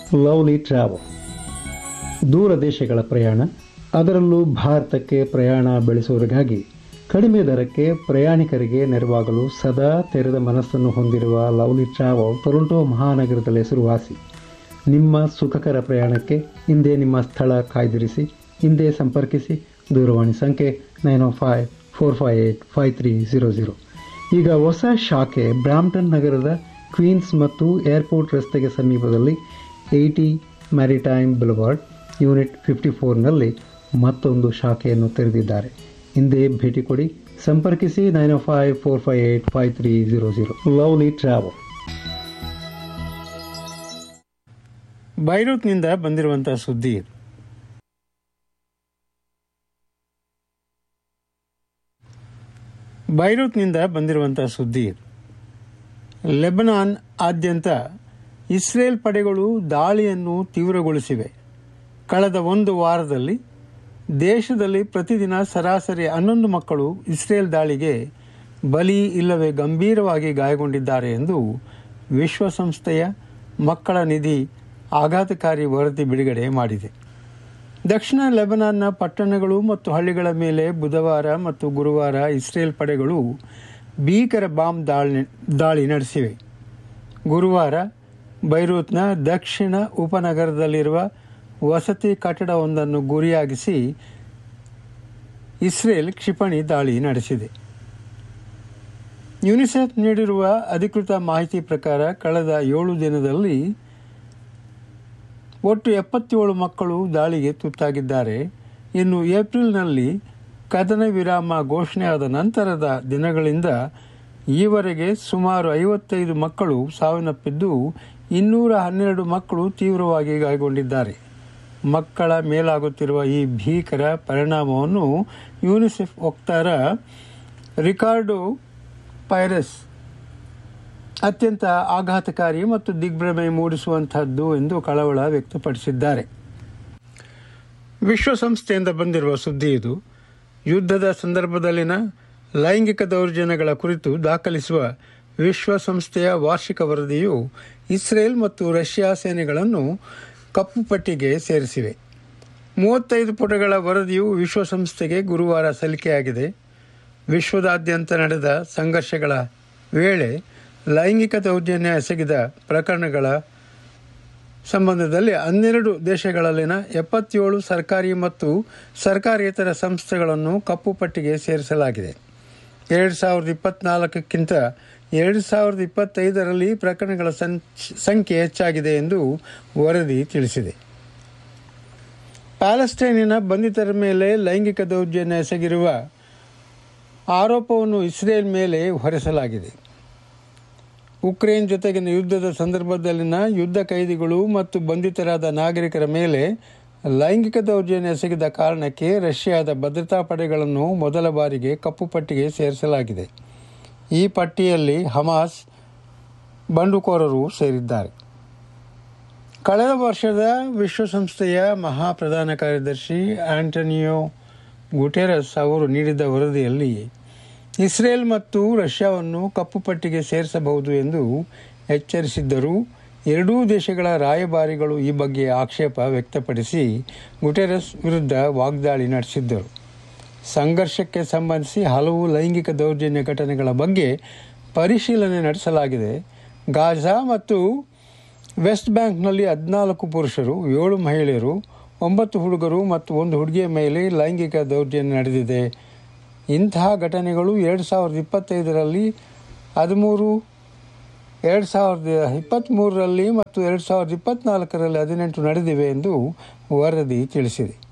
lovely travel ದೂರ ದೇಶಗಳ ಪ್ರಯಾಣ ಅದರಲ್ಲೂ ಭಾರತಕ್ಕೆ ಪ್ರಯಾಣ ಬೆಳೆಸುವವರಿಗಾಗಿ ಕಡಿಮೆ ದರಕ್ಕೆ ಪ್ರಯಾಣಿಕರಿಗೆ ನೆರವಾಗಲು ಸದಾ ತೆರೆದ ಮನಸ್ಸನ್ನು ಹೊಂದಿರುವ ಲವ್ಲಿ ಟ್ರಾವೆಲ್ ಟೊರೊಂಟೊ ಮಹಾನಗರದಲ್ಲಿ ಹೆಸರುವಾಸಿ ನಿಮ್ಮ ಸುಖಕರ ಪ್ರಯಾಣಕ್ಕೆ ಹಿಂದೆ ನಿಮ್ಮ ಸ್ಥಳ ಕಾಯ್ದಿರಿಸಿ ಹಿಂದೆ ಸಂಪರ್ಕಿಸಿ ದೂರವಾಣಿ ಸಂಖ್ಯೆ nine O five four five eight five three zero zero ಈಗ ಹೊಸ ಶಾಖೆ ಬ್ರಾಂಪ್ಟನ್ ನಗರದ ಕ್ವೀನ್ಸ್ ಮತ್ತು ಏರ್ಪೋರ್ಟ್ ರಸ್ತೆಗೆ ಸಮೀಪದಲ್ಲಿ eighty maritime boulevard unit fifty ಫೋರ್ನಲ್ಲಿ ಮತ್ತೊಂದು ಶಾಖೆಯನ್ನು ತೆರೆದಿದ್ದಾರೆ ಹಿಂದೆ ಭೇಟಿ ಕೊಡಿ ಸಂಪರ್ಕಿಸಿ nine O five four five eight five three zero zero lovely travel ಬೈರೂತ್ನಿಂದ ಬಂದಿರುವಂತಹ ಸುದ್ದಿ ಇದು ಬೈರೂತ್ನಿಂದ ಬಂದಿರುವಂತಹ ಸುದ್ದಿ ಇದು ಲೆಬನಾನ್ ಆದ್ಯಂತ ಇಸ್ರೇಲ್ ಪಡೆಗಳು ದಾಳಿಯನ್ನು ತೀವ್ರಗೊಳಿಸಿವೆ ಕಳೆದ ಒಂದು ವಾರದಲ್ಲಿ ದೇಶದಲ್ಲಿ ಪ್ರತಿದಿನ ಸರಾಸರಿ ಹನ್ನೊಂದು ಮಕ್ಕಳು ಇಸ್ರೇಲ್ ದಾಳಿಗೆ ಬಲಿ ಇಲ್ಲವೇ ಗಂಭೀರವಾಗಿ ಗಾಯಗೊಂಡಿದ್ದಾರೆ ಎಂದು ವಿಶ್ವಸಂಸ್ಥೆಯ ಮಕ್ಕಳ ನಿಧಿ ಆಘಾತಕಾರಿ ವರದಿ ಬಿಡುಗಡೆ ಮಾಡಿದೆ ದಕ್ಷಿಣ ಲೆಬನಾನ್ನ ಪಟ್ಟಣಗಳು ಮತ್ತು ಹಳ್ಳಿಗಳ ಮೇಲೆ ಬುಧವಾರ ಮತ್ತು ಗುರುವಾರ ಇಸ್ರೇಲ್ ಪಡೆಗಳು ಭೀಕರ ಬಾಂಬ್ ದಾಳಿ ದಾಳಿ ನಡೆಸಿವೆ ಗುರುವಾರ ಬೈರೂತ್ನ ದಕ್ಷಿಣ ಉಪನಗರದಲ್ಲಿರುವ ವಸತಿ ಕಟ್ಟಡವೊಂದನ್ನು ಗುರಿಯಾಗಿಸಿ ಇಸ್ರೇಲ್ ಕ್ಷಿಪಣಿ ದಾಳಿ ನಡೆಸಿದೆ ಯುನಿಸೆಫ್ ನೀಡಿರುವ ಅಧಿಕೃತ ಮಾಹಿತಿ ಪ್ರಕಾರ ಕಳೆದ ಏಳು ದಿನದಲ್ಲಿ ಒಟ್ಟು ಎಪ್ಪತ್ತೇಳು ಮಕ್ಕಳು ದಾಳಿಗೆ ತುತ್ತಾಗಿದ್ದಾರೆ ಇನ್ನು ಏಪ್ರಿಲ್ನಲ್ಲಿ ಕದನ ವಿರಾಮ ಘೋಷಣೆಯಾದ ನಂತರದ ದಿನಗಳಿಂದ ಈವರೆಗೆ ಸುಮಾರು ಐವತ್ತೈದು ಮಕ್ಕಳು ಸಾವನ್ನಪ್ಪಿದ್ದು ಇನ್ನೂರ ಹನ್ನೆರಡು ಮಕ್ಕಳು ತೀವ್ರವಾಗಿ ಗಾಯಗೊಂಡಿದ್ದಾರೆ ಮಕ್ಕಳ ಮೇಲಾಗುತ್ತಿರುವ ಈ ಭೀಕರ ಪರಿಣಾಮವನ್ನು ಯುನಿಸೆಫ್ ವಕ್ತಾರ ರಿಕಾರ್ಡೋ ಪೈರಸ್ ಅತ್ಯಂತ ಆಘಾತಕಾರಿ ಮತ್ತು ದಿಗ್ಭ್ರಮೆ ಮೂಡಿಸುವಂತಹದ್ದು ಎಂದು ಕಳವಳ ವ್ಯಕ್ತಪಡಿಸಿದ್ದಾರೆ ವಿಶ್ವಸಂಸ್ಥೆಯಿಂದ ಬಂದಿರುವ ಸುದ್ದಿ ಇದು ಯುದ್ಧದ ಸಂದರ್ಭದಲ್ಲಿನ ಲೈಂಗಿಕ ದೌರ್ಜನ್ಯಗಳ ಕುರಿತು ದಾಖಲಿಸುವ ವಿಶ್ವಸಂಸ್ಥೆಯ ವಾರ್ಷಿಕ ವರದಿಯು ಇಸ್ರೇಲ್ ಮತ್ತು ರಷ್ಯಾ ಸೇನೆಗಳನ್ನು ಕಪ್ಪು ಪಟ್ಟಿಗೆ ಸೇರಿಸಿವೆ ಮೂವತ್ತೈದು ಪುಟಗಳ ವರದಿಯು ವಿಶ್ವಸಂಸ್ಥೆಗೆ ಗುರುವಾರ ಸಲ್ಲಿಕೆಯಾಗಿದೆ ವಿಶ್ವದಾದ್ಯಂತ ನಡೆದ ಸಂಘರ್ಷಗಳ ವೇಳೆ ಲೈಂಗಿಕ ದೌರ್ಜನ್ಯ ಎಸಗಿದ ಪ್ರಕರಣಗಳ ಸಂಬಂಧದಲ್ಲಿ ಹನ್ನೆರಡು ದೇಶಗಳಲ್ಲಿನ ಎಪ್ಪತ್ತೇಳು ಸರ್ಕಾರಿ ಮತ್ತು ಸರ್ಕಾರೇತರ ಸಂಸ್ಥೆಗಳನ್ನು ಕಪ್ಪು ಪಟ್ಟಿಗೆ ಸೇರಿಸಲಾಗಿದೆ ಎರಡು ಸಾವಿರದ ಇಪ್ಪತ್ನಾಲ್ಕಕ್ಕಿಂತ ಎರಡು ಸಾವಿರದ ಇಪ್ಪತ್ತೈದರಲ್ಲಿ ಪ್ರಕರಣಗಳ ಸಂಖ್ಯೆ ಹೆಚ್ಚಾಗಿದೆ ಎಂದು ವರದಿ ತಿಳಿಸಿದೆ ಪ್ಯಾಲೆಸ್ಟೈನಿನ ಬಂಧಿತರ ಮೇಲೆ ಲೈಂಗಿಕ ದೌರ್ಜನ್ಯ ಎಸಗಿರುವ ಆರೋಪವನ್ನು ಇಸ್ರೇಲ್ ಮೇಲೆ ಹೊರಿಸಲಾಗಿದೆ ಉಕ್ರೇನ್ ಜೊತೆಗಿನ ಯುದ್ಧದ ಸಂದರ್ಭದಲ್ಲಿನ ಯುದ್ಧ ಕೈದಿಗಳು ಮತ್ತು ಬಂಧಿತರಾದ ನಾಗರಿಕರ ಮೇಲೆ ಲೈಂಗಿಕ ದೌರ್ಜನ್ಯ ಎಸಗಿದ ಕಾರಣಕ್ಕೆ ರಷ್ಯಾದ ಭದ್ರತಾ ಪಡೆಗಳನ್ನು ಮೊದಲ ಬಾರಿಗೆ ಕಪ್ಪು ಪಟ್ಟಿಗೆ ಸೇರಿಸಲಾಗಿದೆ ಈ ಪಟ್ಟಿಯಲ್ಲಿ ಹಮಾಸ್ ಬಂಡುಕೋರರು ಸೇರಿದ್ದಾರೆ ಕಳೆದ ವರ್ಷದ ವಿಶ್ವಸಂಸ್ಥೆಯ ಮಹಾ ಪ್ರಧಾನ ಕಾರ್ಯದರ್ಶಿ ಆಂಟನಿಯೋ ಗುಟೆರಸ್ ಅವರು ನೀಡಿದ ವರದಿಯಲ್ಲಿ ಇಸ್ರೇಲ್ ಮತ್ತು ರಷ್ಯಾವನ್ನು ಕಪ್ಪು ಪಟ್ಟಿಗೆ ಸೇರಿಸಬಹುದು ಎಂದು ಎಚ್ಚರಿಸಿದ್ದರೂ ಎರಡೂ ದೇಶಗಳ ರಾಯಭಾರಿಗಳು ಈ ಬಗ್ಗೆ ಆಕ್ಷೇಪ ವ್ಯಕ್ತಪಡಿಸಿ ಗುಟೆರಸ್ ವಿರುದ್ಧ ವಾಗ್ದಾಳಿ ನಡೆಸಿದ್ದರು ಸಂಘರ್ಷಕ್ಕೆ ಸಂಬಂಧಿಸಿ ಹಲವು ಲೈಂಗಿಕ ದೌರ್ಜನ್ಯ ಘಟನೆಗಳ ಬಗ್ಗೆ ಪರಿಶೀಲನೆ ನಡೆಸಲಾಗಿದೆ ಗಾಜಾ ಮತ್ತು ವೆಸ್ಟ್ ಬ್ಯಾಂಕ್ನಲ್ಲಿ ಹದಿನಾಲ್ಕು ಪುರುಷರು ಏಳು ಮಹಿಳೆಯರು ಒಂಬತ್ತು ಹುಡುಗರು ಮತ್ತು ಒಂದು ಹುಡುಗಿಯ ಮೇಲೆ ಲೈಂಗಿಕ ದೌರ್ಜನ್ಯ ನಡೆದಿದೆ ಇಂತಹ ಘಟನೆಗಳು ಎರಡು ಸಾವಿರದ ಇಪ್ಪತ್ತೈದರಲ್ಲಿ ಹದಿಮೂರು ಎರಡು ಸಾವಿರದ ಇಪ್ಪತ್ತ್ಮೂರರಲ್ಲಿ ಮತ್ತು ಎರಡು ಸಾವಿರದ ಇಪ್ಪತ್ತ್ನಾಲ್ಕರಲ್ಲಿ ಹದಿನೆಂಟು ನಡೆದಿವೆ ಎಂದು ವರದಿ ತಿಳಿಸಿದೆ